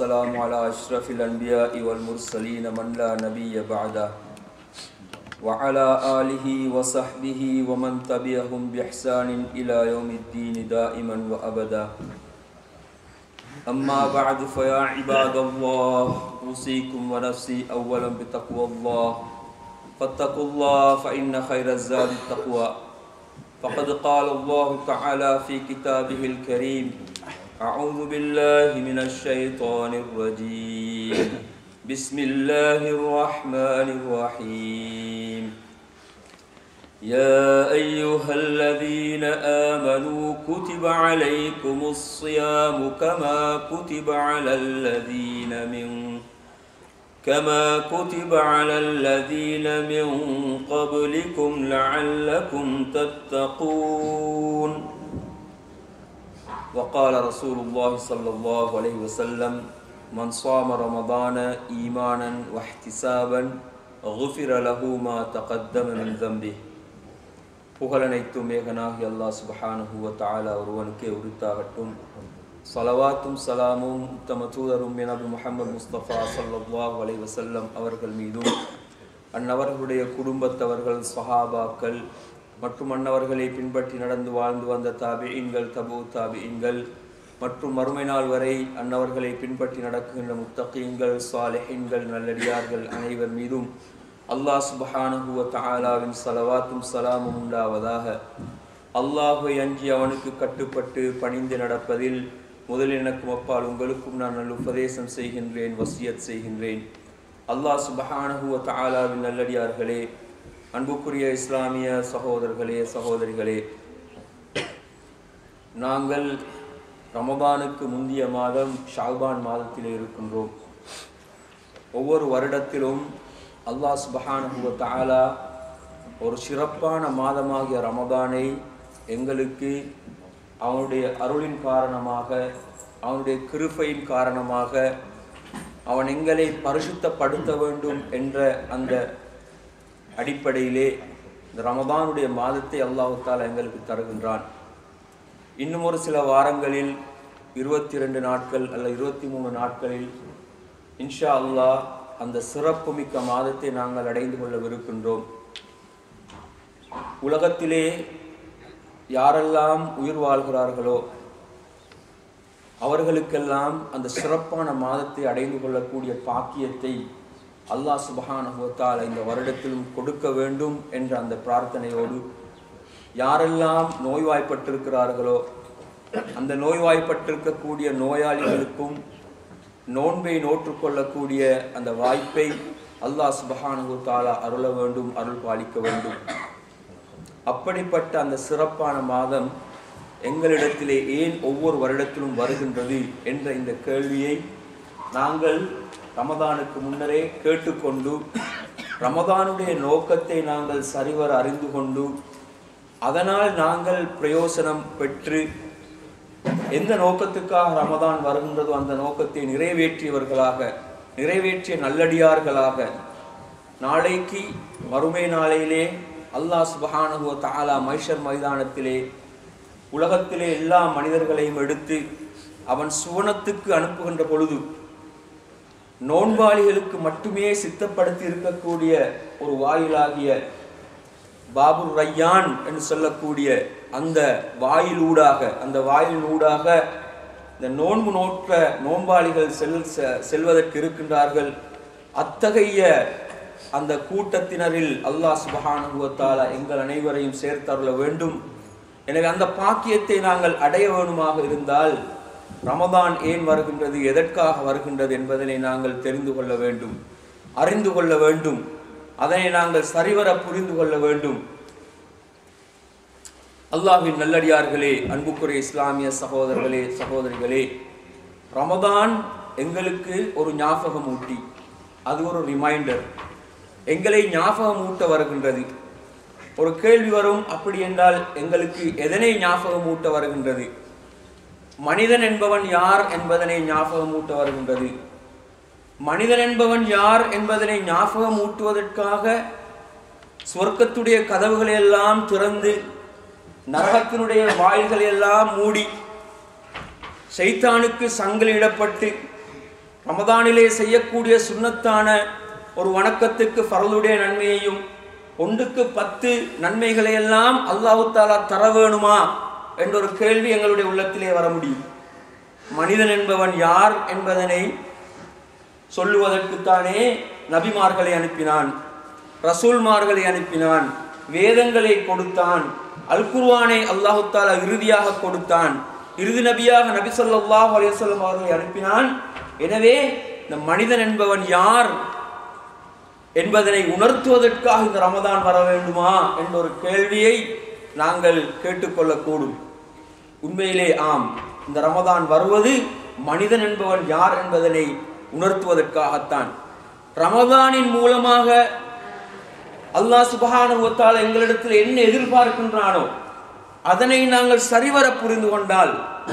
والسلام على أشرف الأنبياء والمرسلين من لا نبي بعده وعلى آله وصحبه ومن تبعهم بإحسان إلى يوم الدين دائما وأبدا أما بعد فيا عباد الله أوصيكم ونفسي أولا بتقوى الله فاتقوا الله فإن خير الزاد التقوى فقد قال الله تعالى في كتابه الكريم أعوذ بالله من الشيطان الرجيم بسم الله الرحمن الرحيم يا أيها الذين آمنوا كتب عليكم الصيام كما كتب على الذين من كما كتب على الذين من قبلكم لعلكم تتقون وقال رسول الله صلى الله عليه وسلم من صام رمضان إيمانا واحتسابا غفر له ما تقدم من ذنبه புகழனைத்தும் மேகனாகி அல்லாஹ் சுபஹானஹு வ தஆலா ஒருவனுக்கே உரித்தாகட்டும் சலவாத்தும் சலாமும் உத்தம தூதரும் நபி முஹம்மது முஸ்தபா ஸல்லல்லாஹு அலைஹி வஸல்லம் அவர்கள் மீதும் அன்னவர்களுடைய குடும்பத்தவர்கள் சஹாபாக்கள் மற்றும் அன்னவர்களை பின்பற்றி நடந்து வாழ்ந்து வந்த தாபியின்கள் தபு தாபியின்கள் மற்றும் மறுமை நாள் வரை அன்னவர்களை பின்பற்றி நடக்கின்ற முத்தகீன்கள் சாலிஹின்கள் நல்லடியார்கள் அனைவர் மீதும் அல்லாஹ் சுபஹானஹு வ தஆலாவின் சலவாத்தும் சலாமும் உண்டாவதாக அல்லாஹை அஞ்சி அவனுக்கு கட்டுப்பட்டு பணிந்து நடப்பதில் முதலில் எனக்கும் அப்பால் உங்களுக்கும் நான் நல்ல உபதேசம் செய்கின்றேன் வசியத் செய்கின்றேன் அல்லாஹ் சுபஹானஹு வ தஆலாவின் நல்லடியார்களே அன்புக்குரிய இஸ்லாமிய சகோதரர்களே சகோதரிகளே நாங்கள் ரமபானுக்கு முந்திய மாதம் ஷாபான் மாதத்தில் இருக்கின்றோம் ஒவ்வொரு வருடத்திலும் அல்லாஹ் சுபஹானஹு வ தஆலா ஒரு சிறப்பான மாதமாகிய ரமபானை எங்களுக்கு அவனுடைய அருளின் காரணமாக அவனுடைய கிருபையின் காரணமாக அவன் எங்களை பரிசுத்தப்படுத்த வேண்டும் என்ற அந்த அடிப்படையிலே இந்த ரமபானுடைய மாதத்தை அல்லாஹு தாலா எங்களுக்கு தருகின்றான் இன்னும் ஒரு சில வாரங்களில் இருபத்தி ரெண்டு நாட்கள் அல்ல இருபத்தி மூணு நாட்களில் இன்ஷா அல்லாஹ் அந்த சிறப்புமிக்க மாதத்தை நாங்கள் அடைந்து கொள்ளவிருக்கின்றோம் உலகத்திலே யாரெல்லாம் உயிர் வாழ்கிறார்களோ அவர்களுக்கெல்லாம் அந்த சிறப்பான மாதத்தை அடைந்து கொள்ளக்கூடிய பாக்கியத்தை அல்லாஹ் சுபஹானுவத்தால் இந்த வருடத்திலும் கொடுக்க வேண்டும் என்ற அந்த பிரார்த்தனையோடு யாரெல்லாம் நோய்வாய்ப்பட்டிருக்கிறார்களோ அந்த நோய்வாய்ப்பட்டிருக்கக்கூடிய நோயாளிகளுக்கும் நோன்பை நோற்றுக்கொள்ளக்கூடிய அந்த வாய்ப்பை அல்லாஹ் சுபஹானு தாலா அருள வேண்டும் அருள் பாலிக்க வேண்டும் அப்படிப்பட்ட அந்த சிறப்பான மாதம் எங்களிடத்திலே ஏன் ஒவ்வொரு வருடத்திலும் வருகின்றது என்ற இந்த கேள்வியை நாங்கள் ரமதானுக்கு முன்னரே கேட்டுக்கொண்டு ரமதானுடைய நோக்கத்தை நாங்கள் சரிவர அறிந்து கொண்டு அதனால் நாங்கள் பிரயோசனம் பெற்று எந்த நோக்கத்துக்காக ரமதான் வருகின்றதோ அந்த நோக்கத்தை நிறைவேற்றியவர்களாக நிறைவேற்றிய நல்லடியார்களாக நாளைக்கு மறுமை நாளையிலே அல்லாஹ் சுபஹானுவ தாலா மைஷர் மைதானத்திலே உலகத்திலே எல்லா மனிதர்களையும் எடுத்து அவன் சுவனத்துக்கு அனுப்புகின்ற பொழுது நோன்பாளிகளுக்கு மட்டுமே சித்தப்படுத்தி இருக்கக்கூடிய ஒரு வாயிலாகிய பாபுர் ரையான் என்று சொல்லக்கூடிய அந்த வாயிலூடாக அந்த வாயிலூடாக இந்த நோன்பு நோற்ற நோன்பாளிகள் செல் செல்வதற்கு இருக்கின்றார்கள் அத்தகைய அந்த கூட்டத்தினரில் அல்லாஹ் சுபஹானுவத்தால எங்கள் அனைவரையும் சேர்த்தருள வேண்டும் எனவே அந்த பாக்கியத்தை நாங்கள் அடைய வேணுமாக இருந்தால் ரமதான் ஏன் வருகின்றது எதற்காக வருகின்றது என்பதனை நாங்கள் தெரிந்து கொள்ள வேண்டும் அறிந்து கொள்ள வேண்டும் அதனை நாங்கள் சரிவர புரிந்து கொள்ள வேண்டும் அல்லாஹின் நல்லடியார்களே அன்புக்குரிய இஸ்லாமிய சகோதரர்களே சகோதரிகளே ரமதான் எங்களுக்கு ஒரு ஞாபகம் ஊட்டி அது ஒரு ரிமைண்டர் எங்களை ஞாபகம் ஊட்ட வருகின்றது ஒரு கேள்வி வரும் அப்படி என்றால் எங்களுக்கு எதனை ஞாபகம் ஊட்ட வருகின்றது மனிதன் என்பவன் யார் என்பதனை ஞாபகம் ஊட்ட வருகின்றது மனிதன் என்பவன் யார் என்பதனை ஞாபகம் ஊட்டுவதற்காக சொர்க்கத்துடைய கதவுகளை எல்லாம் திறந்து நரகத்தினுடைய வாயில்களை எல்லாம் மூடி சைத்தானுக்கு சங்கிலிடப்பட்டு ரமதானிலே செய்யக்கூடிய சுன்னத்தான ஒரு வணக்கத்துக்கு ஃபரலுடைய நன்மையையும் ஒன்றுக்கு பத்து நன்மைகளை எல்லாம் அல்லாஹு தாலா தர வேணுமா என்ற ஒரு கேள்வி எங்களுடைய உள்ளத்திலே வர முடியும் மனிதன் என்பவன் யார் என்பதனை சொல்லுவதற்குத்தானே நபிமார்களை அனுப்பினான் ரசூல்மார்களை அனுப்பினான் வேதங்களை கொடுத்தான் அல் குர்ஆனை அல்லாஹு தாலா இறுதியாக கொடுத்தான் இறுதி நபியாக நபி ஸல்லல்லாஹு அலைஹி வஸல்லம் அவர்களை அனுப்பினான் எனவே இந்த மனிதன் என்பவன் யார் என்பதனை உணர்த்துவதற்காக இந்த ரமதான் வர வேண்டுமா என்ற ஒரு கேள்வியை நாங்கள் கேட்டுக்கொள்ளக்கூடும் உண்மையிலே ஆம் இந்த ரமதான் வருவது மனிதன் என்பவன் யார் என்பதனை உணர்த்துவதற்காகத்தான் ரமதானின் மூலமாக அல்லாஹ் சுபஹானுவத்தால் எங்களிடத்தில் என்ன எதிர்பார்க்கின்றானோ அதனை நாங்கள் சரிவர புரிந்து கொண்டால்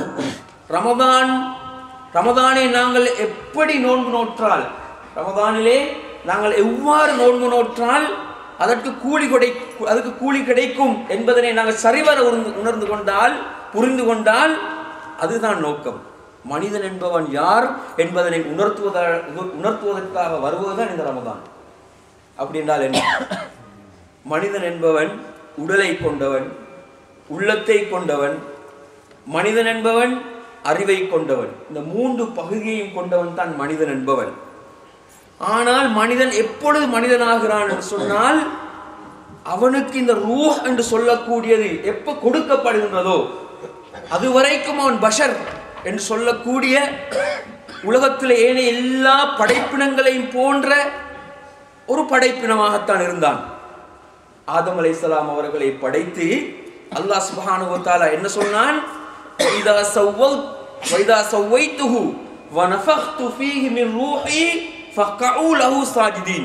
ரமதான் ரமதானை நாங்கள் எப்படி நோன்பு நோற்றால் ரமதானிலே நாங்கள் எவ்வாறு நோன்பு நோற்றால் அதற்கு கூலி கொடை அதுக்கு கூலி கிடைக்கும் என்பதனை நாங்கள் சரிவர உணர்ந்து உணர்ந்து கொண்டால் புரிந்து கொண்டால் அதுதான் நோக்கம் மனிதன் என்பவன் யார் என்பதனை உணர்த்துவத உணர்த்துவதற்காக வருவதுதான் இந்த ரமதான் அப்படி என்றால் என்ன மனிதன் என்பவன் உடலை கொண்டவன் உள்ளத்தை கொண்டவன் மனிதன் என்பவன் அறிவை கொண்டவன் இந்த மூன்று பகுதியையும் கொண்டவன் தான் மனிதன் என்பவன் ஆனால் மனிதன் எப்பொழுது மனிதனாகிறான் என்று சொன்னால் அவனுக்கு இந்த ரூஹ் என்று சொல்லக்கூடியது எப்ப கொடுக்கப்படுகின்றதோ அதுவரைக்கும் அவன் பஷர் என்று சொல்லக்கூடிய உலகத்தில் ஏனைய எல்லா படைப்பினங்களையும் போன்ற ஒரு படைப்பினமாகத்தான் இருந்தான் ஆதம் அலைஹிஸ்ஸலாம் அவர்களை படைத்து அல்லாஹ் சுப்ஹானஹு வ தஆலா என்ன சொன்னான் இதா சவ்வத் வைதா சவைத்துஹு வ நஃபக்து ஃபீஹி மின் ரூஹி ஃபக்உ லஹு சாஜிதீன்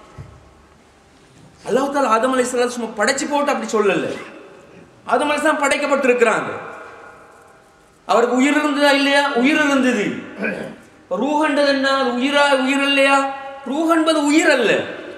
அல்லாஹ் தஆலா ஆதம் அலைஹிஸ்ஸலாம் சும்மா படைச்சு போட்டு அப்படி சொல்லல ஆதம் அலைஹிஸ்ஸலாம் படைக்கப்பட்டிருக்கிறாங்க அவருக்கு உயிர் இருந்ததா இல்லையா உயிர் இருந்தது ரூஹன்றது என்ன அது உயிரா உயிர் இல்லையா ரூஹ் என்பது உயிர் அல்ல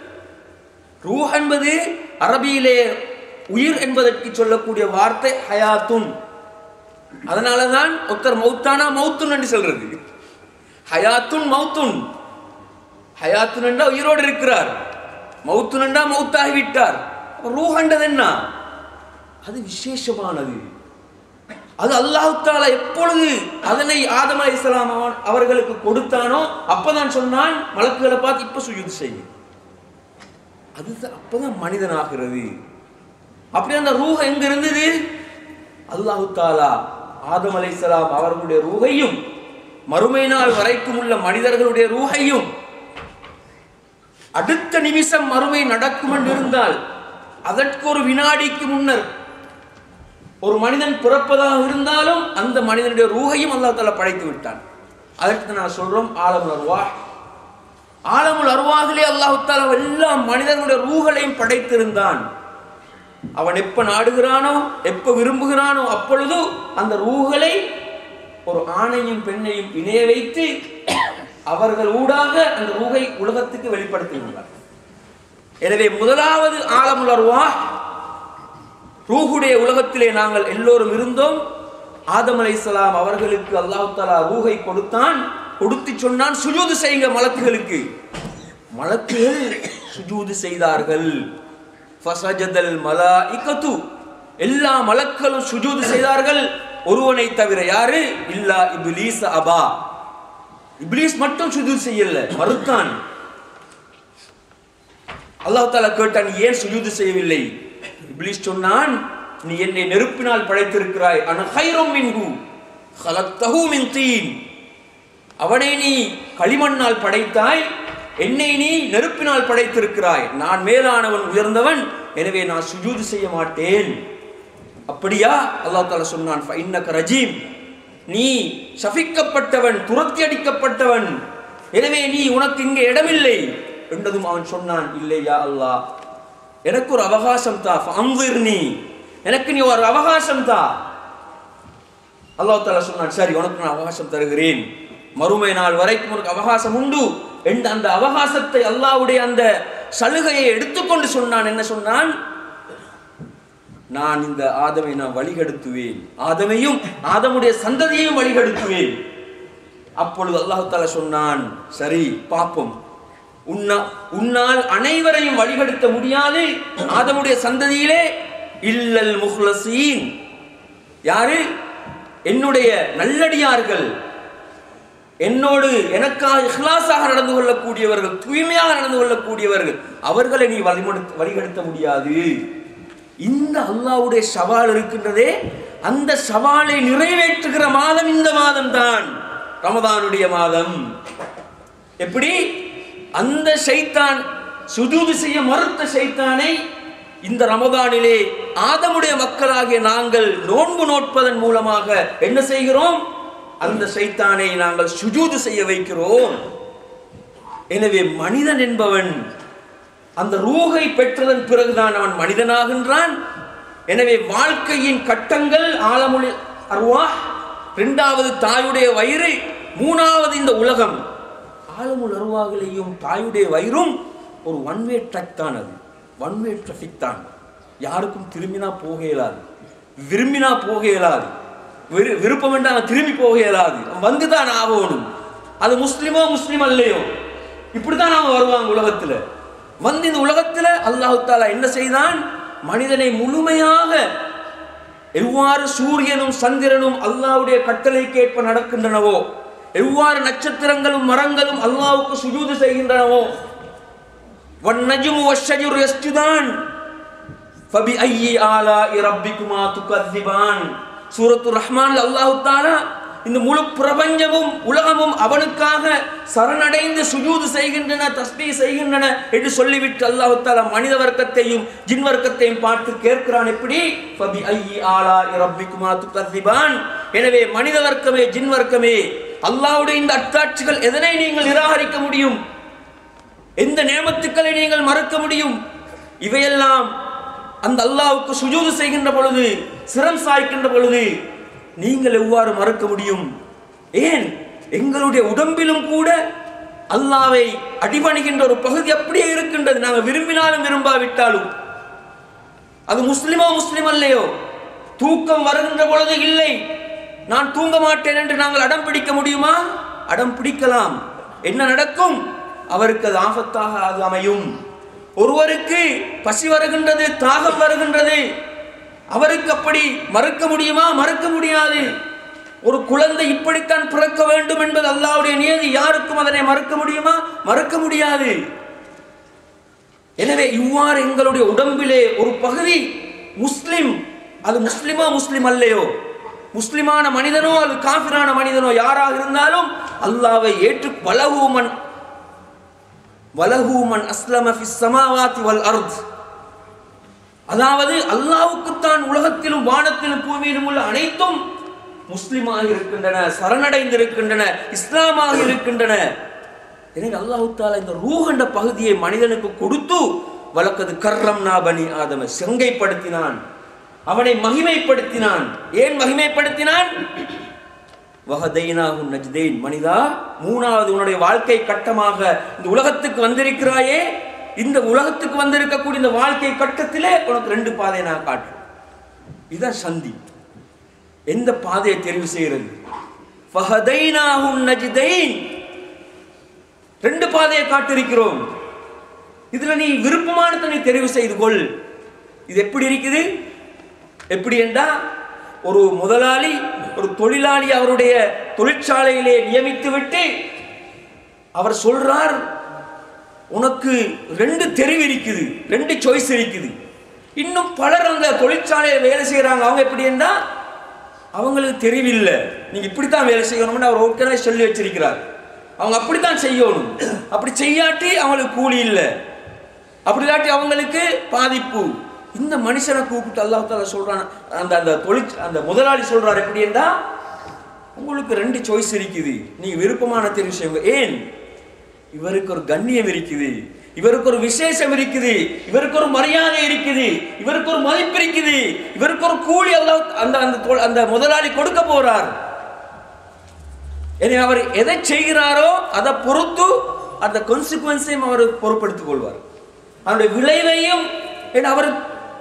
ரூஹ் என்பது அரபியிலே உயிர் என்பதற்கு சொல்லக்கூடிய வார்த்தை ஹயாத்துன் அதனாலதான் ஒருத்தர் மௌத்தானா மௌத்துன் என்று சொல்றது ஹயாத்துன் மௌத்துன் ஹயாத்துன் என்றா உயிரோடு இருக்கிறார் மௌத்துன் என்றா மௌத்தாகி விட்டார் ரூஹ் என்றது என்ன அது விசேஷமானது அது அல்லாஹ் தாலா எப்பொழுது அதனை ஆதம் அலை இஸ்லாம் அவர்களுக்கு கொடுத்தானோ அப்பதான் சொன்னான் மலக்குகளை பார்த்து இப்ப சுயுத் செய்யும் அதுதான் அப்பதான் மனிதனாகிறது அப்படி அந்த ரூஹ எங்க இருந்தது அல்லாஹு தாலா ஆதம் அலை அவர்களுடைய ரூஹையும் மறுமை நாள் வரைக்கும் உள்ள மனிதர்களுடைய ரூஹையும் அடுத்த நிமிஷம் மறுமை நடக்கும் என்று இருந்தால் அதற்கு ஒரு வினாடிக்கு முன்னர் ஒரு மனிதன் பிறப்பதாக இருந்தாலும் அந்த மனிதனுடைய ரூஹையும் அல்லாஹ் தாலா படைத்து விட்டான் அதற்கு நான் சொல்றோம் ஆலமுல் அருவாஹ் ஆலமுல் அருவாகிலே அல்லாஹு தாலா எல்லா மனிதனுடைய ரூகளையும் படைத்திருந்தான் அவன் எப்ப நாடுகிறானோ எப்ப விரும்புகிறானோ அப்பொழுது அந்த ரூகளை ஒரு ஆணையும் பெண்ணையும் இணைய வைத்து அவர்கள் ஊடாக அந்த ரூகை உலகத்துக்கு வெளிப்படுத்துகின்றார் எனவே முதலாவது ஆலமுல் அருவாஹ் ரூஹுடைய உலகத்திலே நாங்கள் எல்லோரும் இருந்தோம் ஆதம் அலைஹிஸ்ஸலாம் அவர்களுக்கு அல்லாஹ் தஆலா ரூஹை கொடுத்தான் கொடுத்து சொன்னான் சுஜூது செய்யுங்க மலக்குகளுக்கு மலக்குகள் சுஜூது செய்தார்கள் ஃபசஜதல் மலாயிகத்து எல்லா மலக்களும் சுஜூது செய்தார்கள் ஒருவனை தவிர யாரு இல்லா இப்லீஸ் அபா இப்லீஸ் மட்டும் சுஜூது செய்யல மறுத்தான் அல்லாஹ் தாலா கேட்டான் ஏன் சுஜூது செய்யவில்லை இப்லீஸ் சொன்னான் நீ என்னை நெருப்பினால் படைத்திருக்கிறாய் அன ஹைரும் மின்ஹு ஹலக்தஹு மின் தீன் அவனை நீ களிமண்ணால் படைத்தாய் என்னை நீ நெருப்பினால் படைத்திருக்கிறாய் நான் மேலானவன் உயர்ந்தவன் எனவே நான் சுஜூது செய்ய மாட்டேன் அப்படியா அல்லாஹ் தாலா சொன்னான் ஃபைன்னக ரஜீம் நீ சபிக்கப்பட்டவன் துரத்தி அடிக்கப்பட்டவன் எனவே நீ உனக்கு இங்கே இடமில்லை என்றதும் அவன் சொன்னான் இல்லையா அல்லாஹ் எனக்கு ஒரு அவகாசம் தா அம்பிர் நீ எனக்கு நீ ஒரு அவகாசம் தா அல்லாஹ் தாலா சொன்னான் சரி உனக்கு நான் அவகாசம் தருகிறேன் மறுமை நாள் வரைக்கும் உனக்கு அவகாசம் உண்டு என்ற அந்த அவகாசத்தை அல்லாஹ்வுடைய அந்த சலுகையை எடுத்துக்கொண்டு சொன்னான் என்ன சொன்னான் நான் இந்த ஆதமை நான் வழிகெடுத்துவேன் ஆதமையும் ஆதமுடைய சந்ததியையும் வழிகெடுத்துவேன் அப்பொழுது அல்லாஹு தாலா சொன்னான் சரி பார்ப்போம் உன்னா உன்னால் அனைவரையும் வழிகெடுத்த முடியாது ஆதமுடைய சந்ததியிலே இல்லல் முஹ்லசீன் யாரு என்னுடைய நல்லடியார்கள் என்னோடு எனக்காக இஹ்லாஸாக நடந்து கொள்ளக்கூடியவர்கள் தூய்மையாக நடந்து கொள்ளக்கூடியவர்கள் அவர்களை நீ வழிமடுத்த வழிகெடுத்த முடியாது இந்த அல்லாஹ்வுடைய சவால் இருக்கின்றதே அந்த சவாலை நிறைவேற்றுகிற மாதம் இந்த மாதம் தான் ரமதானுடைய மாதம் எப்படி அந்த ஷைத்தான் சுஜூது செய்ய மறுத்த ஷைத்தானை இந்த ரமதானிலே ஆதமுடைய மக்களாகிய நாங்கள் நோன்பு நோட்பதன் மூலமாக என்ன செய்கிறோம் அந்த சைத்தானை நாங்கள் சுஜூது செய்ய வைக்கிறோம் எனவே மனிதன் என்பவன் அந்த ரூகை பெற்றதன் பிறகுதான் அவன் மனிதனாகின்றான் எனவே வாழ்க்கையின் கட்டங்கள் ஆலமுல் அருவா இரண்டாவது தாயுடைய வயிறு மூணாவது இந்த உலகம் ஆலமுல் அருவாகளையும் தாயுடைய வயிறும் ஒரு ஒன் வே ட்ரக் தான் அது ஒன் வே ட்ராஃபிக் தான் யாருக்கும் திரும்பினா போக இயலாது விரும்பினா போக இயலாது விரு- விருப்பம் என்றால் அவன் திரும்பி போக இயலாது அவன் வந்து தான் ஆகணும் அது முஸ்லிமோ முஸ்லிம் அல்லையோ இப்படித்தான் அவன் வருவாங்க உலகத்துல வந்து இந்த உலகத்துல அல்லாஹு தாலா என்ன செய்தான் மனிதனை முழுமையாக எவ்வாறு சூரியனும் சந்திரனும் அல்லாஹ்வுடைய கட்டளைக்கேற்ப நடக்கின்றனவோ எவ்வாறு நட்சத்திரங்களும் மரங்களும் அல்லாஹ்வுக்கு சுஜூது செய்கின்றனவோ வன்னஜுமு வஷ்ஷஜுரு யஸ்ஜுதான் ஃபபிஐயி ஆலாஇ ரப்பிக்குமா துகذிபான் சூரத்து ரஹ்மான் அல்லாஹ் தஆலா இந்த முழு பிரபஞ்சமும் உலகமும் அவனுக்காக சரணடைந்து சுஜூது செய்கின்றன தஸ்பீ செய்கின்றன என்று சொல்லிவிட்டு அல்லாஹ் தஆலா மனித வர்க்கத்தையும் ஜின் வர்க்கத்தையும் பார்த்து கேட்கிறான் எப்படி ஃபபிஐயி ஆலாஇ ரப்பிக்குமா துகذிபான் எனவே மனித வர்க்கமே ஜின் வர்க்கமே அல்லாஹ்வுடைய இந்த அத்தாட்சிகள் எதனை நீங்கள் நிராகரிக்க முடியும் எந்த நேமத்துக்களை நீங்கள் மறக்க முடியும் இவையெல்லாம் அந்த அல்லாஹ்வுக்கு சுஜூது செய்கின்ற பொழுது சிரம் சாய்க்கின்ற பொழுது நீங்கள் எவ்வாறு மறக்க முடியும் ஏன் எங்களுடைய உடம்பிலும் கூட அல்லாவை அடிபணிகின்ற ஒரு பகுதி அப்படியே இருக்கின்றது நாங்கள் விரும்பினாலும் விரும்பாவிட்டாலும் அது முஸ்லிமோ முஸ்லிம் அல்லையோ தூக்கம் வருகின்ற பொழுது இல்லை நான் தூங்க மாட்டேன் என்று நாங்கள் அடம் பிடிக்க முடியுமா அடம் பிடிக்கலாம் என்ன நடக்கும் அவருக்கு அது ஆபத்தாக அது அமையும் ஒருவருக்கு பசி வருகின்றது தாகம் வருகின்றது அவருக்கு அப்படி மறுக்க முடியுமா மறுக்க முடியாது ஒரு குழந்தை இப்படித்தான் பிறக்க வேண்டும் என்பது அல்லாஹ்வுடைய நியதி யாருக்கும் அதனை மறுக்க முடியுமா மறுக்க முடியாது எனவே இவ்வாறு எங்களுடைய உடம்பிலே ஒரு பகுதி முஸ்லிம் அது முஸ்லிமா முஸ்லிம் அல்லையோ முஸ்லிமான மனிதனோ அது காஃபிரான மனிதனோ யாராக இருந்தாலும் அல்லாவை ஏற்று வலகூமன் வலகூமன் அஸ்லம ஃபிஸ் சமாவாத்தி வல் அர்த் அதாவது அல்லாவுக்குத்தான் உலகத்திலும் வானத்திலும் பூமியிலும் உள்ள அனைத்தும் முஸ்லிமாக இருக்கின்றன சரணடைந்திருக்கின்றன இஸ்லாமாக இருக்கின்றன எனவே அல்லாஹு தாலா இந்த ரூஹ் என்ற பகுதியை மனிதனுக்கு கொடுத்து வழக்கது கர்ரம் நாபனி ஆதம செங்கைப்படுத்தினான் அவனை மகிமைப்படுத்தினான் ஏன் மகிமைப்படுத்தினான் வஹதைனாஹு நஜ்தைன் மனிதா மூணாவது உன்னுடைய வாழ்க்கை கட்டமாக இந்த உலகத்துக்கு வந்திருக்கிறாயே இந்த உலகத்துக்கு வந்திருக்கக்கூடிய இந்த வாழ்க்கை கட்டத்திலே உனக்கு ரெண்டு பாதையை நான் காட்டுறேன் இதுதான் சந்தி எந்த பாதையை தெரிவு செய்கிறது ஃபஹதைனாஹு நஜ்தைன் ரெண்டு பாதையை காட்டிருக்கிறோம் இதுல நீ விருப்பமானதை நீ தெரிவு செய்து கொள் இது எப்படி இருக்குது எப்படி என்றா ஒரு முதலாளி ஒரு தொழிலாளி அவருடைய தொழிற்சாலையிலே நியமித்து விட்டு அவர் சொல்றார் உனக்கு ரெண்டு தெரிவு இருக்குது ரெண்டு சாய்ஸ் இருக்குது இன்னும் பலர் அந்த தொழிற்சாலையில் வேலை செய்கிறாங்க அவங்க எப்படி என்றா அவங்களுக்கு தெரிவில்லை நீங்க இப்படித்தான் வேலை செய்யணும்னு அவர் ஏற்கனவே சொல்லி வச்சிருக்கிறார் அவங்க அப்படித்தான் செய்யணும் அப்படி செய்யாட்டி அவங்களுக்கு கூலி இல்லை அப்படி இல்லாட்டி அவங்களுக்கு பாதிப்பு இந்த மனுஷனை கூப்பிட்டு அல்லாஹ் தாலா சொல்றான் அந்த அந்த தொழிற் அந்த முதலாளி சொல்றார் எப்படி என்றா உங்களுக்கு ரெண்டு சாய்ஸ் இருக்குது நீங்க விருப்பமான தெரிவு செய்யுங்க ஏன் இவருக்கு ஒரு கண்ணியம் இருக்குது இவருக்கு ஒரு விசேஷம் இருக்குது இவருக்கு ஒரு மரியாதை இருக்குது இவருக்கு ஒரு மதிப்பு இருக்குது இவருக்கு ஒரு கூலி அல்லாஹ் அந்த அந்த தொ- அந்த முதலாளி கொடுக்க போறார் எனவே அவர் எதை செய்கிறாரோ அதை பொறுத்து அந்த consequence-ஐயும் அவர் பொறுப்படுத்திக் கொள்வார் அவருடைய விளைவையும் ஏன்னா அவர்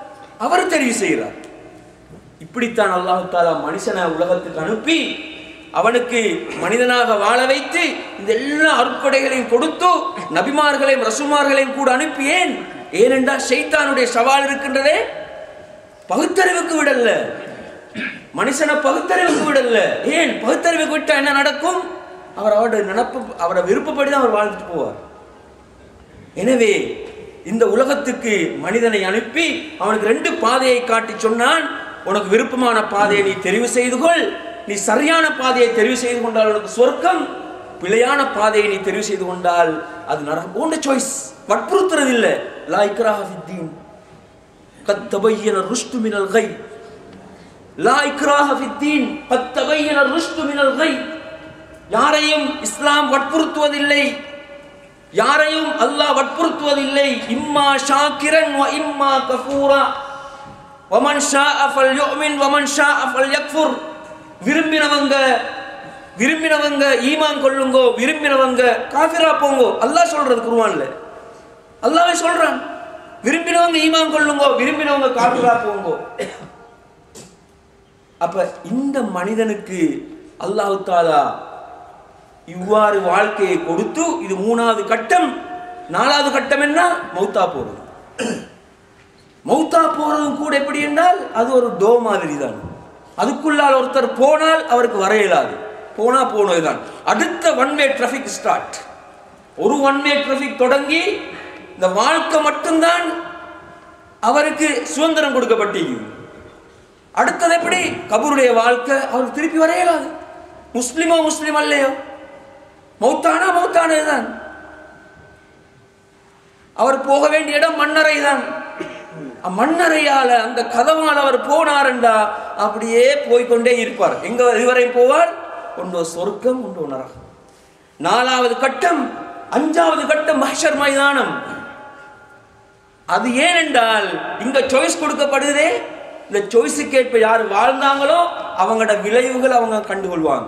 அவர் தெரிவு செய்கிறார் இப்படித்தான் அல்லாஹ் தாலா மனுஷனை உலகத்துக்கு அனுப்பி அவனுக்கு மனிதனாக வாழ வைத்து இந்த எல்லா அருட்கொடைகளையும் கொடுத்து நபிமார்களையும் ரசுமார்களையும் கூட அனுப்பி ஏன் ஏனென்றால் ஷைத்தானுடைய சவால் இருக்கின்றதே பகுத்தறிவுக்கு விடல்ல மனுஷனை பகுத்தறிவுக்கு விடல்ல ஏன் பகுத்தறிவுக்கு விட்டா என்ன நடக்கும் அவர் அவருடைய நினப்பு அவரை விருப்பப்படி தான் அவர் வாழ்ந்துட்டு போவார் எனவே இந்த உலகத்துக்கு மனிதனை அனுப்பி அவனுக்கு ரெண்டு பாதையை காட்டி சொன்னான் உனக்கு விருப்பமான பாதையை நீ தெரிவு செய்து கொள் நீ சரியான பாதையை தெரிவு செய்து கொண்டால் உனக்கு சொர்க்கம் பிழையான பாதையை நீ தெரிவு செய்து கொண்டால் அது நரகம் போன்ற சாய்ஸ் வற்புறுத்துறது இல்லை லா இக்ராஹ ஃபித்தீன் கத் தபையன ருஷ்டு மினல் கை லா இக்ராஹ ஃபித்தீன் கத் தபையன ருஷ்டு மினல் கை யாரையும் இஸ்லாம் வற்புறுத்துவதில்லை யாரையும் அல்லாஹ் வற்புறுத்துவதில்லை இம்மா ஷாக்கிரன் வ இம்மா கஃபூரா வமன் ஷாஅ ஃபல்யுமின் வமன் ஷாஅ ஃபல்யக்ஃபுர் விரும்பினவங்க விரும்பினவங்க ஈமான் கொள்ளுங்கோ விரும்பினவங்க காஃபிரா போங்கோ அல்லாஹ் சொல்றது குர்ஆன்ல அல்லாஹ்வே சொல்றான் விரும்பினவங்க ஈமான் கொள்ளுங்கோ விரும்பினவங்க காஃபிரா போங்கோ அப்ப இந்த மனிதனுக்கு அல்லாஹ் தாலா இவ்வாறு வாழ்க்கையை கொடுத்து இது மூணாவது கட்டம் நாலாவது கட்டம் என்ன மௌத்தா போறது மௌத்தா போறதும் கூட எப்படி என்றால் அது ஒரு டோ மாதிரி தான் அதுக்குள்ளால் ஒருத்தர் போனால் அவருக்கு வர இயலாது போனா போனதுதான் அடுத்த ஒன் வே டிராஃபிக் ஸ்டார்ட் ஒரு ஒன் வே டிராஃபிக் தொடங்கி இந்த வாழ்க்கை மட்டும்தான் அவருக்கு சுதந்திரம் கொடுக்கப்பட்டிருக்குது அடுத்தது எப்படி கபருடைய வாழ்க்கை அவருக்கு திருப்பி வர இயலாது முஸ்லிமோ முஸ்லிம் அல்லையோ மௌத்தானா மௌத்தானது தான் அவர் போக வேண்டிய இடம் மன்னரை தான் மன்னரையால அந்த கதவால் அவர் போனாருண்டா அப்படியே போய்க்கொண்டே இருப்பார் எங்க இதுவரை போவார் ஒன்றோ சொர்க்கம் ஒன்றோ நரகம் நாலாவது கட்டம் அஞ்சாவது கட்டம் மஹ்ஷர் மைதானம் அது ஏனென்றால் இங்க சாய்ஸ் கொடுக்கப்படுதே இந்த சாய்ஸுக்கு ஏற்ப யார் வாழ்ந்தாங்களோ அவங்களோட விளைவுகள் அவங்க கண்டுகொள்வாங்க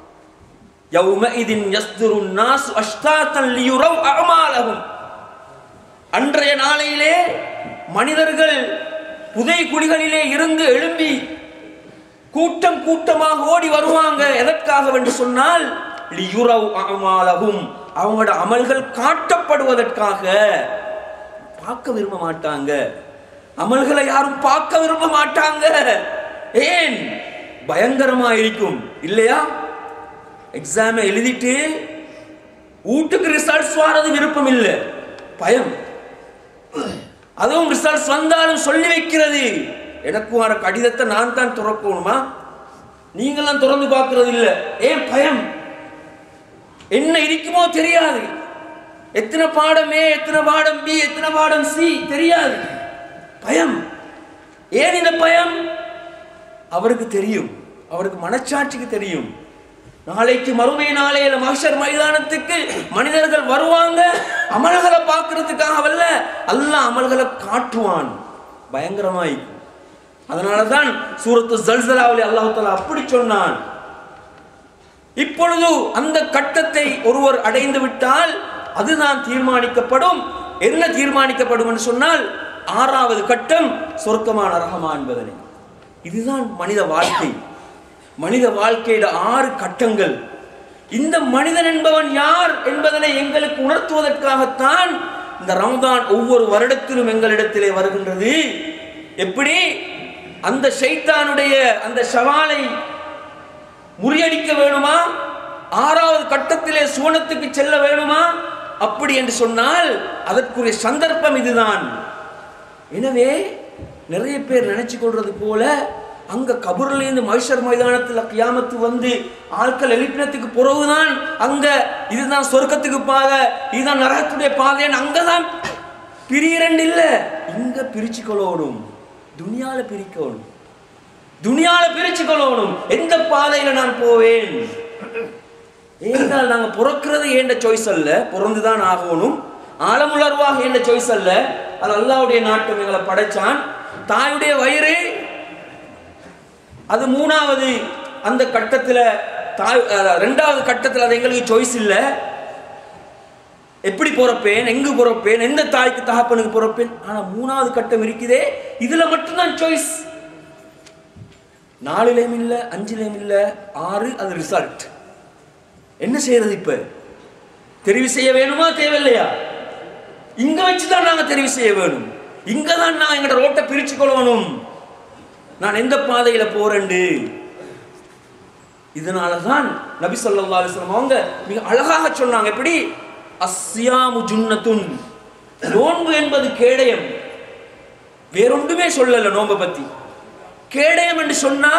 யௌமஇதின் யஸ்துருன் நாஸ் அஷ்தாத்தன் லியுரவ் அஅமாலஹும் அன்றைய நாளையிலே மனிதர்கள் புதை குழிகளிலே இருந்து எழும்பி கூட்டம் கூட்டமாக ஓடி வருவாங்க எதற்காக என்று சொன்னால் லியுரவ் அஅமாலஹும் அவங்களோட அமல்கள் காட்டப்படுவதற்காக பார்க்க விரும்ப மாட்டாங்க அமல்களை யாரும் பார்க்க விரும்ப மாட்டாங்க ஏன் பயங்கரமா இருக்கும் இல்லையா எக்ஸாமை எழுதிட்டு வீட்டுக்கு ரிசல்ட்ஸ் வாரது விருப்பம் இல்லை பயம் அதுவும் ரிசல்ட்ஸ் வந்தாலும் சொல்லி வைக்கிறது எனக்கு வர கடிதத்தை நான் தான் துறக்கணுமா நீங்களாம் திறந்து பார்க்கறது இல்லை ஏன் பயம் என்ன இருக்குமோ தெரியாது எத்தனை பாடம் ஏ எத்தனை பாடம் பி எத்தனை பாடம் சி தெரியாது பயம் ஏன் இந்த பயம் அவருக்கு தெரியும் அவருக்கு மனச்சாட்சிக்கு தெரியும் நாளைக்கு மறுமை நாளையில மஹ்ஷர் மைதானத்துக்கு மனிதர்கள் வருவாங்க அமல்களை பார்க்கறதுக்காக வல்ல அல்லாஹ் அமல்களை காட்டுவான் பயங்கரமாய் அதனாலதான் சூரத்து ஜல்சலாவிலே அல்லாஹ் தஆலா அப்படி சொன்னான் இப்பொழுது அந்த கட்டத்தை ஒருவர் அடைந்து விட்டால் அதுதான் தீர்மானிக்கப்படும் என்ன தீர்மானிக்கப்படும் என்று சொன்னால் ஆறாவது கட்டம் சொர்க்கமான ரகமா என்பதனை இதுதான் மனித வாழ்க்கை மனித வாழ்க்கையில ஆறு கட்டங்கள் இந்த மனிதன் என்பவன் யார் என்பதனை எங்களுக்கு உணர்த்துவதற்காகத்தான் இந்த ரமதான் ஒவ்வொரு வருடத்திலும் எங்களிடத்திலே வருகின்றது எப்படி அந்த ஷைத்தானுடைய அந்த சவாலை முறியடிக்க வேணுமா ஆறாவது கட்டத்திலே சுவனத்துக்கு செல்ல வேணுமா அப்படி என்று சொன்னால் அதற்குரிய சந்தர்ப்பம் இதுதான் எனவே நிறைய பேர் நினைச்சு கொள்றது போல அங்க கபூர்லேருந்து மகிஷர் மைதானத்தில் கியாமத்து வந்து ஆட்கள் எழுப்பினத்துக்கு பிறகுதான் அங்க இதுதான் சொர்க்கத்துக்கு பாதை இதுதான் நரகத்துடைய பாதைன்னு அங்கதான் பிரியரண்டு இல்ல இங்க பிரிச்சு கொள்ளணும் துனியால பிரிக்கணும் துனியால பிரிச்சு கொள்ளணும் எந்த பாதையில நான் போவேன் ஏனென்றால் நாங்க பிறக்கிறது ஏண்ட சாய்ஸ் அல்ல பிறந்துதான் ஆகணும் ஆழமுலர்வாக என்ற சாய்ஸ் அல்ல அது அல்லாவுடைய நாட்டம் எங்களை படைச்சான் தாயுடைய வயிறு அது மூணாவது அந்த கட்டத்தில் தாய் அஹ், ரெண்டாவது கட்டத்தில் அது எங்களுக்கு சாய்ஸ் இல்லை எப்படி பிறப்பேன் எங்கு பிறப்பேன் எந்த தாய்க்கு தகப்பனுக்கு பிறப்பேன் ஆனா மூணாவது கட்டம் இருக்குதே இதுல மட்டும்தான் சாய்ஸ் நாலுலேயும் இல்லை அஞ்சுலேயும் இல்லை ஆறு அது ரிசல்ட் என்ன செய்யறது இப்ப தெரிவு செய்ய வேணுமா தேவையில்லையா இங்க வச்சுதான் நாங்க தெரிவு செய்ய வேணும் இங்க தான் நான் எங்கட ரோட்டை பிரிச்சு கொள்ளணும் நான் எந்த பாதையில போறேன்டு இதனால தான் நபி ஸல்லல்லாஹு அலைஹி வஸல்லம் அவங்க மிக அழகாக சொன்னாங்க எப்படி அஸ்யாமு ஜுன்னத்துன் நோன்பு என்பது கேடயம் வேறொன்றுமே சொல்லல நோன்பை பத்தி கேடயம் என்று சொன்னா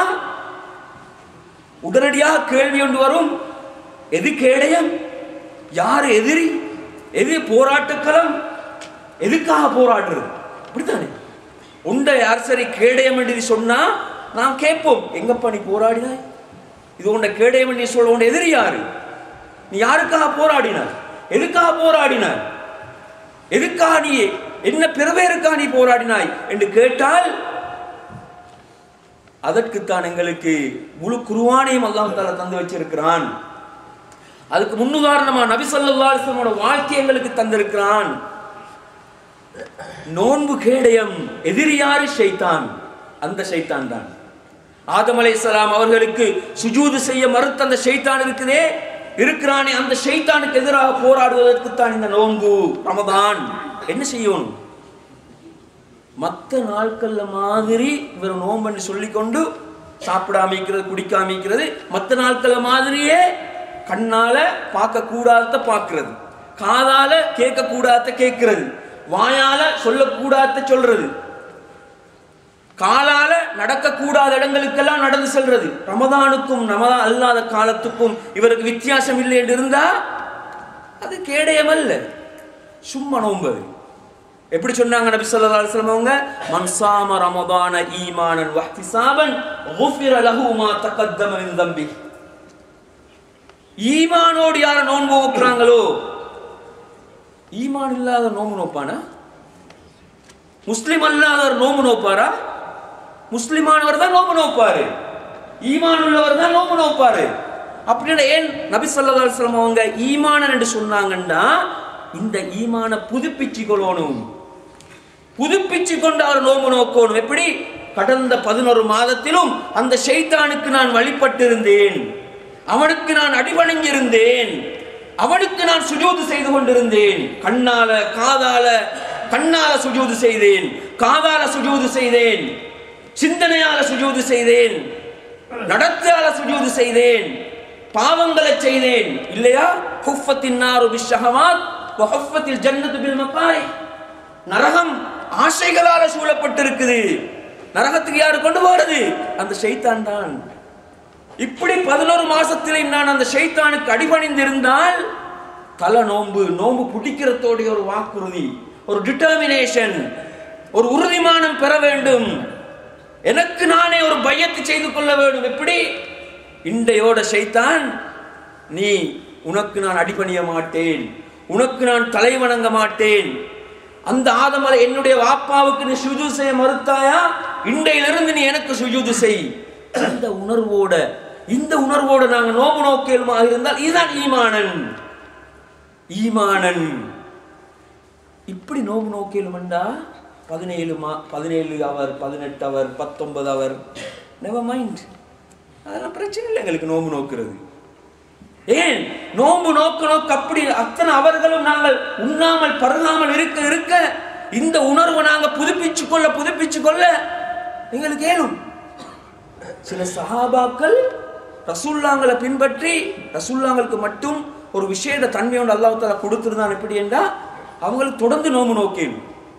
உடனடியாக கேள்வி ஒன்று வரும் எது கேடயம் யார் எதிரி எது போராட்டக்களம் எதுக்காக போராடுறது இப்படித்தானே உண்டை யார் சரி கேடயம் என்று சொன்னா நாம் கேட்போம் எங்கப்பா நீ போராடினாய் இது உண்ட கேடயம் என்று நீ சொல்ல உண்ட எதிரி யாரு நீ யாருக்காக போராடினாய் எதுக்காக போராடினாய் எதுக்காக நீ என்ன பிறவேருக்காக நீ போராடினாய் என்று கேட்டால் அதற்குத்தான் எங்களுக்கு முழு குருவானையும் அல்லாஹ் தாலா தந்து வச்சிருக்கிறான் அதுக்கு முன்னுதாரணமா நபி ஸல்லல்லாஹு அலைஹி வஸல்லமோட வாழ்க்கை எங்களுக்கு தந்திருக்கிறான் நோன்பு கேடயம் எதிரி யாரு ஷைத்தான் அந்த ஷைத்தான் தான் ஆதம் அலைஹிஸ்ஸலாம் அவர்களுக்கு சுஜூது செய்ய மறுத்த அந்த ஷைத்தான் இருக்குதே இருக்கிறானே அந்த ஷைத்தானுக்கு எதிராக போராடுவதற்கு தான் இந்த நோன்பு ரமதான் என்ன செய்யணும் மற்ற நாட்கள்ல மாதிரி இவர் நோம்புன்னு சொல்லிக்கொண்டு சாப்பிடாம இருக்கிறது குடிக்காம இருக்கிறது மற்ற நாட்கள்ல மாதிரியே கண்ணால பார்க்க கூடாத பார்க்கிறது காதால கேட்க கூடாத கேட்கிறது வாயால சொல்லக்கூடாத சொல்றது காலால நடக்கக்கூடாத இடங்களுக்கெல்லாம் நடந்து செல்றது ரமதானுக்கும் ரமதா அல்லாத காலத்துக்கும் இவருக்கு வித்தியாசம் இல்லை என்று இருந்தா அது கேடயம் அல்ல சும்மா நோன்பு அது. எப்படி சொன்னாங்க நபி ஸல்லல்லாஹு அலைஹி வஸல்லம் அவங்க மன் சாம ரமதான ஈமானன் வஹ்திசாபன் குஃபிர லஹு மா தகத்தம மின் தம்பி ஈமானோடு யார நோன்பு நோக்குறாங்களோ ஈமான் இல்லாத நோம்பு நோப்பானா முஸ்லிம் அல்லாதவர் நோம்பு நோப்பாரா முஸ்லிமானவர் தான் நோம்பு நோப்பாரு ஈமான் உள்ளவர் தான் நோம்பு நோப்பாரு அப்படின்னா ஏன் நபி ஸல்லல்லாஹு அலைஹி வஸல்லம் அவங்க ஈமானன் என்று சொன்னாங்கன்னா இந்த ஈமான புதுப்பிச்சு கொள்ளணும் புதுப்பிச்சு கொண்டு அவர் நோம்பு நோக்கணும் எப்படி கடந்த பதினொரு மாதத்திலும் அந்த ஷைத்தானுக்கு நான் வழிபட்டிருந்தேன் அவனுக்கு நான் அடிபணிஞ்சிருந்தேன் அவனுக்கு நான் சுஜூது செய்து கொண்டிருந்தேன் கண்ணால காதால கண்ணால சுஜூது செய்தேன் காதால சுஜூது செய்தேன் சிந்தனையால சுஜூது செய்தேன் நடத்தால சுஜூது செய்தேன் பாவங்களை செய்தேன் இல்லையா குஃபத்தின் நாரு பிஷஹவாத் வஹஃபத்தில் ஜன்னத்து பில் மக்காய் நரகம் ஆசைகளால சூழப்பட்டிருக்குது நரகத்துக்கு யாரு கொண்டு போறது அந்த ஷைத்தான் தான் இப்படி பதினோரு மாசத்திலே நான் அந்த ஷைத்தானுக்கு அடிபணிந்திருந்தால் தல நோன்பு நோன்பு பிடிக்கிறதோடைய ஒரு வாக்குறுதி ஒரு டிட்டர்மினேஷன் ஒரு உறுதிமானம் பெற வேண்டும் எனக்கு நானே ஒரு பயத்தை செய்து கொள்ள வேண்டும் எப்படி இண்டையோட ஷைத்தான் நீ உனக்கு நான் அடிபணிய மாட்டேன் உனக்கு நான் தலை வணங்க மாட்டேன் அந்த ஆதமலை என்னுடைய வாப்பாவுக்கு நீ சுஜூ செய்ய மறுத்தாயா இண்டையிலிருந்து நீ எனக்கு சுஜூது செய் இந்த உணர்வோட இந்த உணர்வோட நாங்க நோம்பு நோக்கியலுமாக இருந்தால் இதுதான் ஈமானன் ஈமானன் இப்படி நோம்பு நோக்கியலுமண்டா பதினேழு மா பதினேழு அவர் பதினெட்டு அவர் பத்தொன்பது அவர் நெவர் மைண்ட் அதெல்லாம் பிரச்சனை இல்லை எங்களுக்கு நோம்பு நோக்குறது ஏன் நோன்பு நோக்க நோக்க அப்படி அத்தனை அவர்களும் நாங்கள் உண்ணாமல் பருகாமல் இருக்க இருக்க இந்த உணர்வை நாங்க புதுப்பிச்சு கொள்ள புதுப்பிச்சு கொள்ள எங்களுக்கு ஏனும் சில சஹாபாக்கள் ரசூல்லாங்களை பின்பற்றி ரசூல்லாங்களுக்கு மட்டும் ஒரு விஷயத்த தன்மையோட அல்லாஹ் தாலா கொடுத்துருந்தான் எப்படி என்றா அவங்களுக்கு தொடர்ந்து நோம்பு நோக்கேன்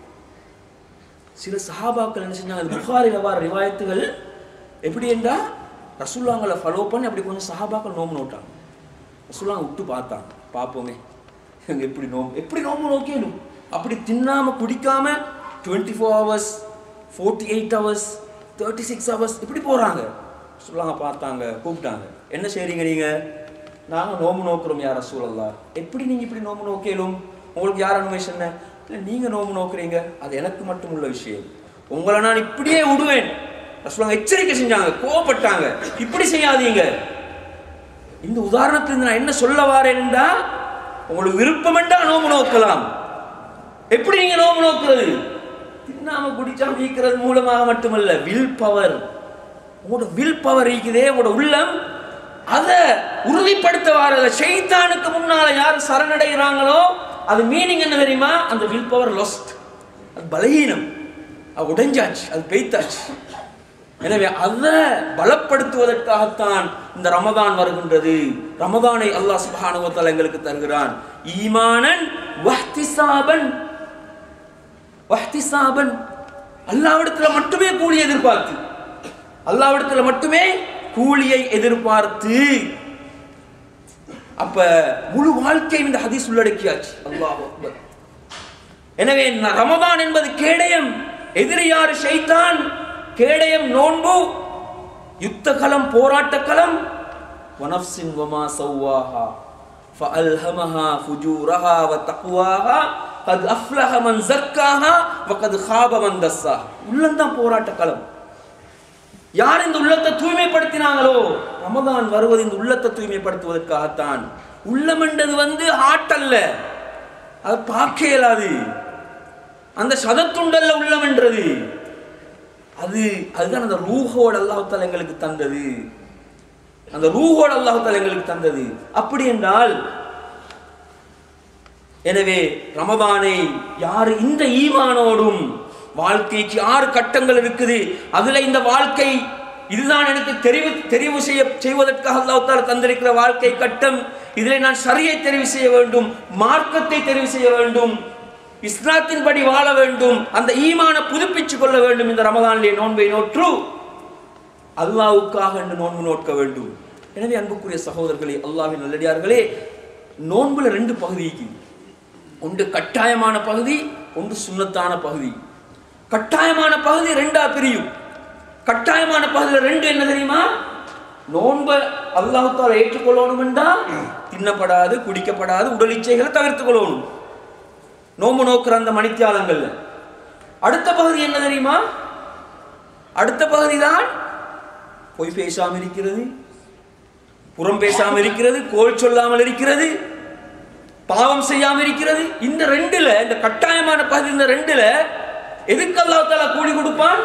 சில சஹாபாக்கள் என்ன செஞ்சாங்க அது புகாரில் வர ரிவாயத்துகள் எப்படி என்றா ரசூல்லாங்களை ஃபாலோ பண்ணி அப்படி கொஞ்சம் சஹாபாக்கள் நோம்பு நோட்டாங்க ரசூல்லாங்க விட்டு பார்த்தாங்க பார்ப்போமே இவங்க எப்படி நோம்பு எப்படி நோம்பு நோக்கணும் அப்படி தின்னாம குடிக்காம twenty four hours forty eight hours thirty six hours இப்படி போகிறாங்க சொல்லாங்க பார்த்தாங்க கூப்பிட்டாங்க என்ன செய்றீங்க நீங்க நாங்கள் நோம்பு நோக்குறோம் யார் ரசூலல்லா எப்படி நீங்கள் இப்படி நோம்பு நோக்கலும் உங்களுக்கு யார் அனுமேஷன் இல்லை நீங்கள் நோம்பு நோக்குறீங்க அது எனக்கு மட்டும் உள்ள விஷயம் உங்களை நான் இப்படியே விடுவேன் ரசூலாங்க எச்சரிக்கை செஞ்சாங்க கோவப்பட்டாங்க இப்படி செய்யாதீங்க இந்த உதாரணத்திலிருந்து நான் என்ன சொல்ல வாரேன்டா உங்களுக்கு விருப்பம் என்றா நோம்பு நோக்கலாம் எப்படி நீங்க நோம்பு நோக்குறது தின்னாம குடிச்சா நீக்கிறது மூலமாக மட்டுமல்ல வில் பவர் உங்களோட வில் பவர் இருக்குதே உங்களோட உள்ளம் அதை உறுதிப்படுத்த வாரத ஷைத்தானுக்கு முன்னால யார் சரணடைகிறாங்களோ அது மீனிங் என்ன தெரியுமா அந்த வில் பவர் லொஸ்ட் அது பலகீனம் அது உடைஞ்சாச்சு அது பெய்த்தாச்சு எனவே அதை பலப்படுத்துவதற்காகத்தான் இந்த ரமதான் வருகின்றது ரமதானை அல்லாஹ் சுப்ஹானஹு வ தஆலா எங்களுக்கு தருகிறான் ஈமானன் வஹ்திசாபன் வஹ்திசாபன் அல்லாஹ்விடத்துல மட்டுமே கூலி எதிர்பார்த்து அல்லாஹ்விடத்துல மட்டுமே கூலியை எதிர்பார்த்து அப்ப முழு வாழ்க்கையும் இந்த ஹதீஸ் உள்ளடக்கியாச்சு அல்லாஹ் அக்பர் எனவே ந- ரமதான் என்பது கேடயம் எதிரியார் ஷைத்தான் கேடயம் நோன்பு யுத்த களம் போராட்ட களம் வனஃப்சின் வமா சவ்வாஹா فألهمها فجورها وتقواها قد أفلح من زكاها وقد خاب من دساها உள்ளந்தான் போராட்ட களம் யார் இந்த உள்ளத்தை தூய்மைப்படுத்தினாங்களோ ரமதான் வருவது இந்த உள்ளத்தை தூய்மைப்படுத்துவதற்காகத்தான் உள்ளம் என்றது வந்து ஆட்டல்ல அது பார்க்க இயலாது அந்த சதத்துண்டல்ல உள்ளம் என்றது அது அதுதான் அந்த ரூஹோட அல்லாஹால எங்களுக்கு தந்தது அந்த ரூஹோட அல்லாஹால எங்களுக்கு தந்தது அப்படி என்றால் எனவே ரமதானை யார் இந்த ஈமானோடும் வாழ்க்கைக்கு ஆறு கட்டங்கள் இருக்குது அதுல இந்த வாழ்க்கை இதுதான் எனக்கு தெரிவு தெரிவு செய்ய செய்வதற்காக அல்லாஹ் தந்திருக்கிற வாழ்க்கை கட்டம் இதிலே நான் சரியை தெரிவு செய்ய வேண்டும் மார்க்கத்தை தெரிவு செய்ய வேண்டும் இஸ்லாத்தின்படி வாழ வேண்டும் அந்த ஈமான புதுப்பித்துக் கொள்ள வேண்டும் இந்த ரமதானிலே நோன்பை நோற்று அல்லாவுக்காக என்று நோன்பு நோக்க வேண்டும் எனவே அன்புக்குரிய சகோதரர்களே அல்லாஹ்வின் நல்லடியார்களே நோன்புல ரெண்டு பகுதி இருக்குது ஒன்று கட்டாயமான பகுதி ஒன்று சுண்ணத்தான பகுதி கட்டாயமான பகுதி ரெண்டா பிரியும் கட்டாயமான பகுதியில ரெண்டு என்ன தெரியுமா நோன்ப அல்லாஹால ஏற்றுக்கொள்ளணும் என்றா தின்னப்படாது குடிக்கப்படாது உடல் இச்சைகளை தவிர்த்துக் கொள்ளணும் நோம்பு நோக்குற அந்த மணித்தியாலங்கள்ல அடுத்த பகுதி என்ன தெரியுமா அடுத்த பகுதி தான் பொய் பேசாமல் இருக்கிறது புறம் பேசாமல் இருக்கிறது கோல் சொல்லாமல் இருக்கிறது பாவம் செய்யாமல் இருக்கிறது இந்த ரெண்டுல இந்த கட்டாயமான பகுதி இந்த ரெண்டுல எதுக்கு அல்லாஹ் தஆலா கூலி கொடுப்பான்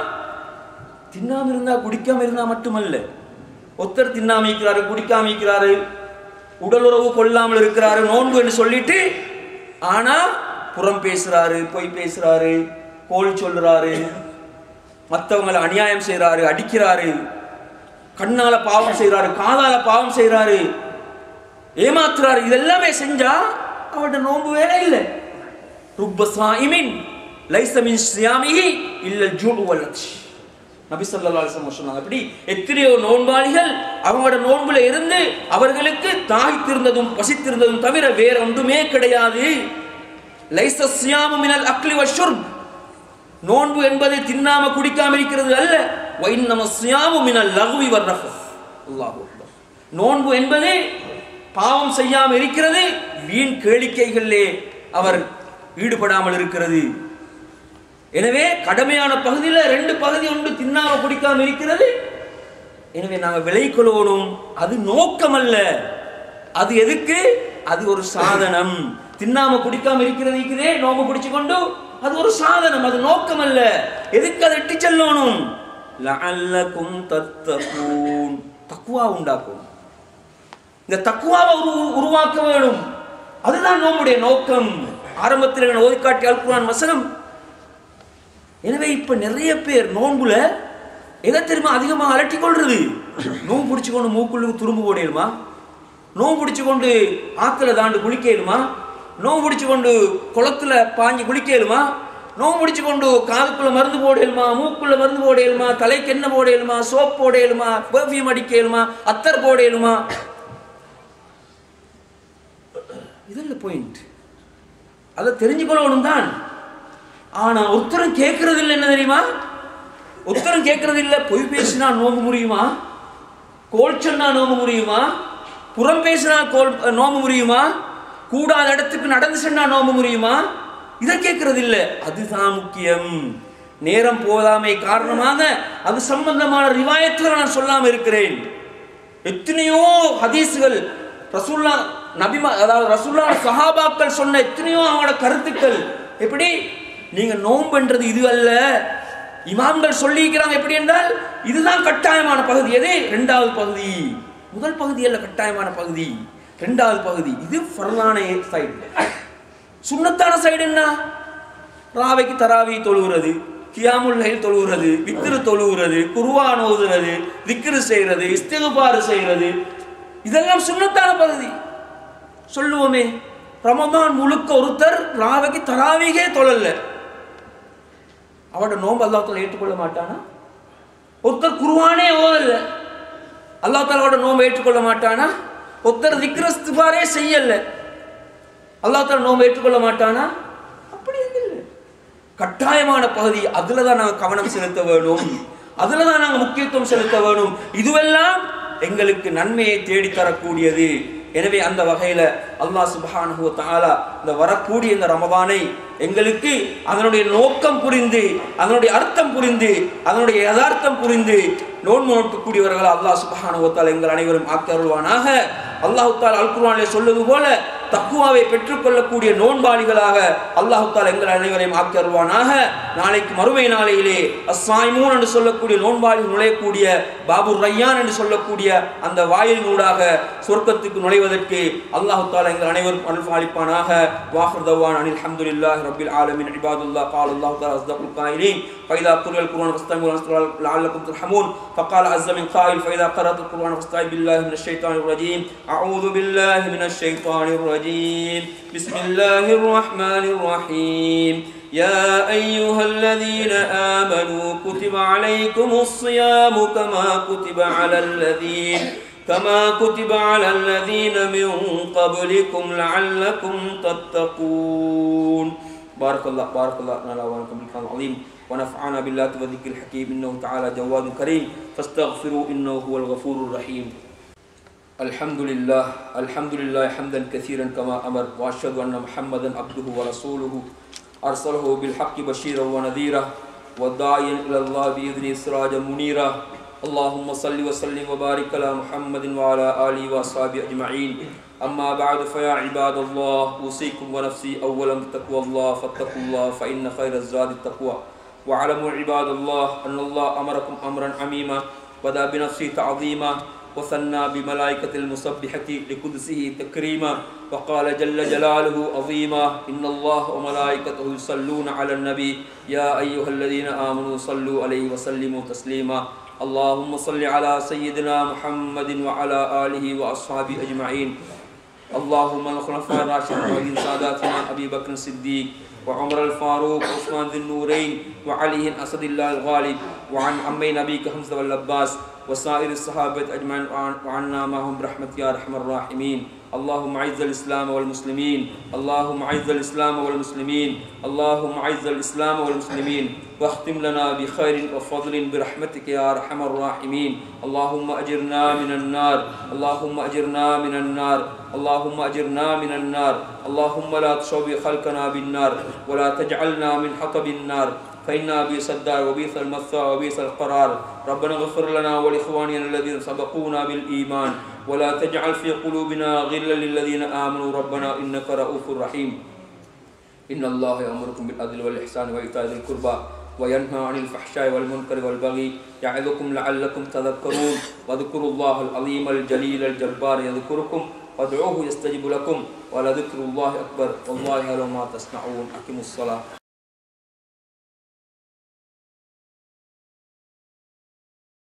தின்னாம இருந்தா குடிக்காம இருந்தா மட்டுமல்ல ஒருத்தர் தின்னாம இருக்கிறாரு குடிக்காம இருக்கிறாரு உடலுறவு கொள்ளாமல் இருக்கிறாரு நோன்பு என்று சொல்லிட்டு ஆனா புறம் பேசுறாரு பொய் பேசுறாரு கோல் சொல்றாரு மற்றவங்களை அநியாயம் செய்றாரு அடிக்கிறாரு கண்ணால பாவம் செய்றாரு காதால பாவம் செய்றாரு ஏமாத்துறாரு இதெல்லாமே செஞ்சா அவருடைய நோன்பு வேலை இல்லை ருப்ப சாயிமின் லைஸ மின் சியாமிஹி இல்லல் ஜூடு வல்லச் நபி ஸல்லல்லாஹு அலைஹி வஸல்லம் சொன்னாங்க அப்படி எத்தனையோ நோன்பாளிகள் அவங்களோட நோன்புல இருந்து அவர்களுக்கு தாய்த்திருந்ததும் பசித்திருந்ததும் தவிர வேற ஒன்றுமே கிடையாது லைஸ சியாமு மினல் அக்லி வஷ்ஷுர்ப் நோன்பு என்பது தின்னாம குடிக்காம இருக்கிறது அல்ல வைன்னம சியாமு மினல் லகுவி வர்ரஃபஸ் அல்லாஹு அக்பர் நோன்பு என்பது பாவம் செய்யாம இருக்கிறது வீண் கேளிக்கைகளிலே அவர் ஈடுபடாமல் இருக்கிறது எனவே கடமையான பகுதியில ரெண்டு பகுதி ஒன்று தின்னாம குடிக்காம இருக்கிறது எனவே நாங்கள் விலை கொள்ளணும் அது நோக்கம் அல்ல அது எதுக்கு அது ஒரு சாதனம் தின்னாம குடிக்காம இருக்கிறது இருக்குதே நோம்பு பிடிச்சு கொண்டு அது ஒரு சாதனம் அது நோக்கம் அல்ல எதுக்கு அதை இட்டு செல்லணும் லஅல்லகும் தத்தகூன் தக்குவா உண்டாக்கும் இந்த தக்குவாவை உரு உருவாக்க வேணும் அதுதான் நோம்புடைய நோக்கம் ஆரம்பத்தில் நான் ஓதிக்காட்டி அல்குரான் வசனம் எனவே இப்ப நிறைய பேர் நோன்புல எதை தெரியுமா அதிகமாக அலட்டி கொள்றது நோம்பு பிடிச்சு கொண்டு மூக்குள்ளுக்கு துரும்பு போடையுமா நோம்பு பிடிச்சு கொண்டு ஆத்துல தாண்டு குளிக்கலுமா நோம்பு பிடிச்சு கொண்டு குளத்துல பாஞ்சு குளிக்கலுமா நோம்பு பிடிச்சு கொண்டு காதுக்குள்ள மருந்து போடையலுமா மூக்குள்ள மருந்து போடையலுமா தலைக்கு என்ன போடையலுமா சோப் போடையலுமா பெர்ஃபியூம் அடிக்கலுமா அத்தர் போடையலுமா இதெல்லாம் பாயிண்ட் அதை தெரிஞ்சுக்கொள்ளணும் தான் ஆனா உத்தரம் கேட்கறது இல்லை என்ன தெரியுமா உத்தரம் கேட்கறது இல்லை பொய் பேசினா நோம்பு முடியுமா கோல் சொன்னா நோம்பு முடியுமா புறம் பேசினா கோல் நோம்பு முடியுமா கூடாத இடத்துக்கு நடந்து சென்னா நோம்பு முடியுமா இதை கேட்கறது இல்லை அதுதான் முக்கியம் நேரம் போதாமை காரணமாக அது சம்பந்தமான ரிவாயத்துகளை நான் சொல்லாம இருக்கிறேன் எத்தனையோ ஹதீஸ்கள் ரசூல்லா நபிமா அதாவது ரசூல்லா சஹாபாக்கள் சொன்ன எத்தனையோ அவங்களோட கருத்துக்கள் எப்படி நீங்க நோன்புன்றது இது அல்ல இமாம்கள் சொல்லியிருக்கிறாங்க எப்படி என்றால் இதுதான் கட்டாயமான பகுதி எது இரண்டாவது பகுதி முதல் பகுதி அல்ல கட்டாயமான பகுதி இரண்டாவது பகுதி இது ஃபர்லான சைடு சுண்ணத்தான சைடு என்ன ராவைக்கு தராவி தொழுகிறது கியாமுல் லைல் தொழுகிறது வித்திரு தொழுகிறது குருவான் ஓதுறது விக்ரு செய்கிறது இஸ்திகுபாறு செய்கிறது இதெல்லாம் சுண்ணத்தான பகுதி சொல்லுவோமே ரமதான் முழுக்க ஒருத்தர் ராவைக்கு தராவிகே தொழல அவட நோன்பு அல்லாத்தால ஏற்றுக்கொள்ள மாட்டானா ஒருத்தர் குருவானே ஓதல அல்லாத்தாலோட நோன்பை ஏற்றுக்கொள்ள மாட்டானா ஒருத்தர் திக்ரஸ்துபாரே செய்யல அல்லாத்தால நோன்பை ஏற்றுக்கொள்ள மாட்டானா அப்படி இல்லை கட்டாயமான பகுதி அதுல தான் நாங்கள் கவனம் செலுத்த வேணும் அதுல தான் நாங்கள் முக்கியத்துவம் செலுத்த வேணும் இதுவெல்லாம் எங்களுக்கு நன்மையை தேடி தரக்கூடியது எனவே அந்த வகையில அல்லாஹ் சுப்ஹானஹு வ தஆலா இந்த வரக்கூடிய இந்த ரமதானை எங்களுக்கு அதனுடைய நோக்கம் புரிந்து அதனுடைய அர்த்தம் புரிந்து அதனுடைய யதார்த்தம் புரிந்து நோன்பு நோக்கக்கூடியவர்கள் அல்லாஹ் சுப்ஹானஹு வ தஆலா எங்கள் அனைவரும் ஆக்கி அருள்வானாக அல்லாஹ் தால் அல் குர்ஆனிலே சொல்வது போல தக்குவாவை பெற்றுக்கொள்ளக்கூடிய நோன்பாளிகளாக அல்லாஹு தால் எங்கள் அனைவரையும் ஆக்கி அருள்வானாக நாளைக்கு மறுமை நாளையிலே அஸ்ஸாய்மூன் என்று சொல்லக்கூடிய நோன்பாளிகள் நுழையக்கூடிய பாபுர் ரையான் என்று சொல்லக்கூடிய அந்த வாயில் நூடாக சொர்க்கத்துக்கு நுழைவதற்கு அல்லாஹு தாலா எங்கள் அனைவரும் அருள் அளிப்பானாக வாஹர் தவான் அனில் அல்ஹம்துலில்லாஹி ரப்பில் ஆலமீன் இபாதுல்லாஹ் قال الله تعالى أصدق القائلين فإذا قرئ القرآن فاستمعوا له لعلكم ترحمون فقال عز من قائل فإذا قرأت القرآن فاستعذ بالله من الشيطان الرجيم أعوذ بالله من الشيطان الرجيم بسم الله الرحمن الرحيم يا أيها الذين آمنوا كتب عليكم الصيام كما كتب على الذين كما كتب على الذين من قبلكم لعلكم تتقون بارك الله بارك الله لنا ولكم بالقرآن العظيم ونفعنا بالله وذكر الحكيم إنه تعالى جواد كريم فاستغفروا إنه هو الغفور الرحيم الحمد لله الحمد لله حمدا كثيرا كما أمر وأشهد أن محمدا عبده ورسوله أرسله بالحق بشيرا ونذيرا وداعيا إلى الله بإذنه سراجا منيرا اللهم صل وسلم وبارك على محمد وعلى آله وأصحابه أجمعين أما بعد فيا عباد الله أوصيكم ونفسي أولا بتقوى الله فاتقوا الله فإن خير الزاد التقوى واعلموا عباد الله أن الله أمركم أمرا عميما بدأ بنفسه تعظيما وثنى بملائكة المسبحة لقدسه تكريما وقال جل جلاله عظيما إن الله وملائكته يصلون على النبي يا أيها الذين آمنوا صلوا عليه وسلموا تسليما اللهم صل على سيدنا محمد وعلى آله وأصحابه أجمعين اللهم الخلفاء الراشدين ساداتنا أبي بكر الصديق وعمر الفاروق وعثمان ذي النورين وعلي أسد الله الغالب وعن عمي نبيك حمزة والعباس وسائر الصحابة أجمعين وعنا معهم برحمة يا أرحم الراحمين اللهم أعز الإسلام والمسلمين اللهم أعز الإسلام والمسلمين اللهم أعز الإسلام والمسلمين واختم لنا بخير وفضل برحمتك يا أرحم الراحمين اللهم أجرنا من النار اللهم أجرنا من النار اللهم أجرنا من النار اللهم لا تشوي خلقنا بالنار ولا تجعلنا من حطب النار فإنا بئس الدار وبئس المثوى وبئس القرار ربنا اغفر لنا ولإخواننا الذين سبقونا بالإيمان ولا تجعل في قلوبنا غلا للذين آمنوا ربنا إنك رؤوف رحيم إن الله يأمركم بالعدل والإحسان وإيتاء ذي القربى وينهى عن الفحشاء والمنكر والبغي يعظكم لعلكم تذكرون واذكروا الله العظيم الجليل الجبار يذكركم وادعوه يستجب لكم ولذكر الله أكبر والله يعلم ما تصنعون أقيموا الصلاة